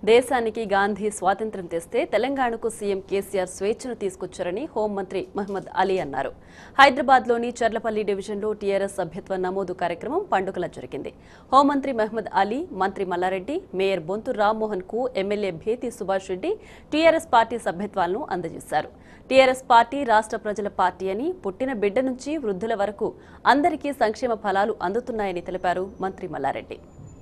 దేశానికి గాంధీ స్వాతంత్ర్యం తెస్తే తెలంగాణకు సీఎం కేసీఆర్ స్వేచ్ఛను తీసుకొచ్చారని హోంమంత్రి మహ్మద్ అలీ అన్నారు హైదరాబాద్లోని చర్లపల్లి డివిజన్లో టీఆర్ఎస్ సభ్యత్వ నమోదు కార్యక్రమం పండుగలా జరిగింది హోంమంత్రి మహ్మద్ అలీ మంత్రి మల్లారెడ్డి మేయర్ బొంతు రామ్మోహన్ కు MLA Bhethi Subhash Reddy TRS party సభ్యత్వాలను అందజేశారు టీఆర్ఎస్ పార్టీ రాష్ట్ర ప్రజల పార్టీ అని పుట్టిన బిడ్డ నుంచి వృద్ధుల వరకు అందరికీ సంక్షేమ ఫలాలు అందుతున్నాయని తెలిపారు మంత్రి మల్లారెడ్డి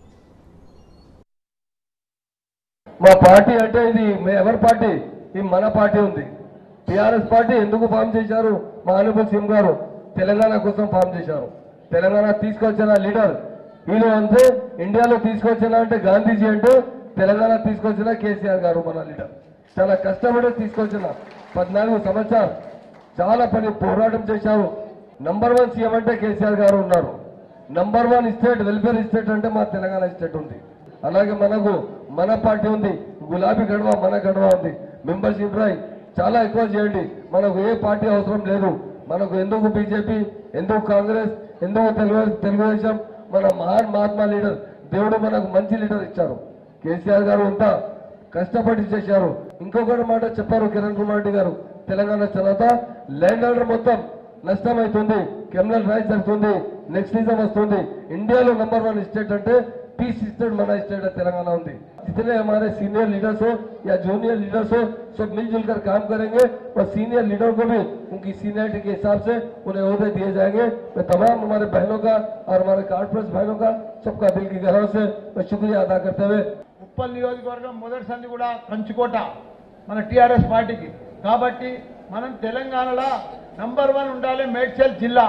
మా పార్టీ అంటే ఇది మే- ఎవరి పార్టీ ఇది మన పార్టీ ఉంది టిఆర్ఎస్ పార్టీ ఎందుకు ఫామ్ చేశారు మా అనుబల్ సింగ్ గారు తెలంగాణ కోసం ఫామ్ చేశారు తెలంగాణ తీసుకొచ్చిన లీడర్ వీళ్ళు అంటే ఇండియాలో తీసుకొచ్చిన అంటే గాంధీజీ అంటే తెలంగాణ తీసుకొచ్చిన కేసీఆర్ గారు మన లీడర్ చాలా కష్టపడి తీసుకొచ్చిన పద్నాలుగు సంవత్సరాలు చాలా పని పోరాటం చేశారు నంబర్ వన్ సీఎం అంటే కేసీఆర్ గారు ఉన్నారు number one state welfare state అంటే మా తెలంగాణ స్టేట్ ఉంది అలాగే మనకు మన పార్టీ ఉంది గులాబీ గడవ మన గడవ ఉంది మెంబర్షిప్ డ్రైవ్ చాలా ఎక్కువ చేయండి మనకు ఏ పార్టీ అవసరం లేదు మనకు ఎందుకు బీజేపీ ఎందుకు కాంగ్రెస్ ఎందుకు తెలుగు తెలుగుదేశం మన మహాన్ మహాత్మా లీడర్ దేవుడు మనకు మంచి లీడర్ ఇచ్చారు కేసీఆర్ గారు అంతా కష్టపడి చేశారు ఇంకొకటి మాట చెప్పారు కిరణ్ కుమార్ రెడ్డి గారు తెలంగాణ తర్వాత ల్యాండ్ ఆర్డర్ మొత్తం నష్టం అవుతుంది క్రిమినల్ రైట్స్ వస్తుంది నెక్స్టిజం వస్తుంది ఇండియాలో నంబర్ వన్ స్టేట్ అంటే पीस स्टेट मना स्टेट है तेलंगाना ఉంది जितने हमारे सीनियर लीडर्स हो या जूनियर लीडर्स हो सब मिलजुल कर काम करेंगे और सीनियर लीडर को भी उनकी सीनियरिटी के हिसाब से उन्हें अहदे दिए जाएंगे मैं तमाम हमारे बहनों का और हमारे कॉर्पोरेट भाइयों का सबका दिल की गहराई से मैं शुक्रिया अदा करते हुए ఉప్పల్ నియోజకవర్గం మొదటి సంది కూడా కంచుకోట మన టీఆర్ఎస్ పార్టీకి కాబట్టి మనం తెలంగాణలో నంబర్ వన్ ఉండాలి మేడ్చల్ జిల్లా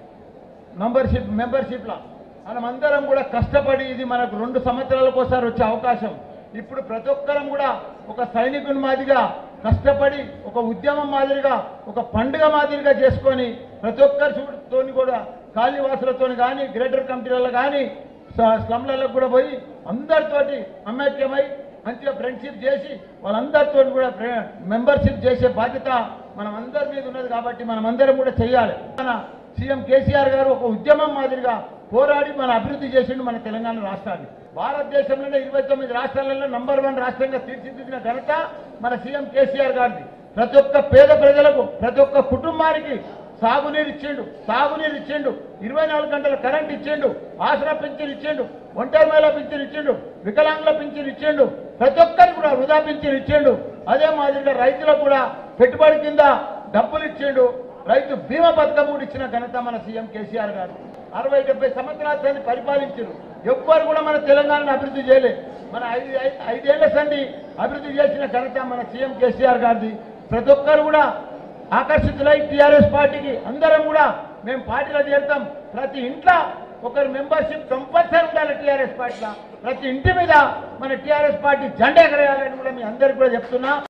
మెంబర్షిప్ మెంబర్షిప్లో మనం అందరం కూడా కష్టపడి ఇది మనకు రెండు సంవత్సరాలకు ఒకసారి వచ్చే అవకాశం ఇప్పుడు ప్రతి ఒక్కరం కూడా ఒక సైనికుని మాదిరిగా కష్టపడి ఒక ఉద్యమం మాదిరిగా ఒక పండుగ మాదిరిగా చేసుకొని ప్రతి ఒక్కరి చూడుతోని కూడా కాళీవాసులతో కానీ గ్రేటర్ కమిటీలలో కానీ స్లమ్లలో కూడా పోయి అందరితోటి అమైక్యమై మంచిగా ఫ్రెండ్షిప్ చేసి వాళ్ళందరితో కూడా మెంబర్షిప్ చేసే బాధ్యత మనం అందరి మీద ఉన్నది కాబట్టి మనం అందరం కూడా చేయాలి మన సీఎం కేసీఆర్ గారు ఒక ఉద్యమం మాదిరిగా పోరాడి మన అభివృద్ధి చేసిండు మన తెలంగాణ రాష్ట్రాన్ని భారతదేశంలోనే ఇరవై తొమ్మిది రాష్ట్రాలలో నంబర్ వన్ రాష్ట్రంగా తీర్చిదిద్దిన ఘనత మన సీఎం కేసీఆర్ గారిది ప్రతి ఒక్క పేద ప్రజలకు ప్రతి ఒక్క కుటుంబానికి సాగునీరు ఇచ్చిండు సాగునీరు ఇచ్చిండు ఇరవై నాలుగు గంటల కరెంట్ ఇచ్చిండు ఆసరా పింఛన్ ఇచ్చిండు ఒంటరి మహిళ పింఛన్ ఇచ్చిండు వికలాంగుల పింఛన్ ఇచ్చిండు ప్రతి ఒక్కరికి కూడా వృధా పింఛన్ ఇచ్చిండు అదే మాదిరిగా రైతులకు కూడా పెట్టుబడి కింద డబ్బులు ఇచ్చిండు రైతు బీమా పథకం కూడా ఇచ్చిన ఘనత మన సీఎం కేసీఆర్ గారు అరవై డెబ్బై సంవత్సరాల సంది పరిపాలించారు ఎవ్వరు కూడా మన తెలంగాణను అభివృద్ధి చేయలేదు మన ఐదు ఐ- ఐదేళ్ల సంది అభివృద్ధి చేసిన ఘనత మన సీఎం కేసీఆర్ గారిది ప్రతి ఒక్కరు కూడా ఆకర్షితులై టీఆర్ఎస్ పార్టీకి అందరం కూడా మేము పార్టీలో చేరుతాం ప్రతి ఇంట్లో ఒకరి మెంబర్షిప్ కంపల్సరీ ఉండాలి టీఆర్ఎస్ పార్టీలో ప్రతి ఇంటి మీద మన టీఆర్ఎస్ పార్టీ జెండా ఎగరేయాలని కూడా మీ అందరికి కూడా చెప్తున్నా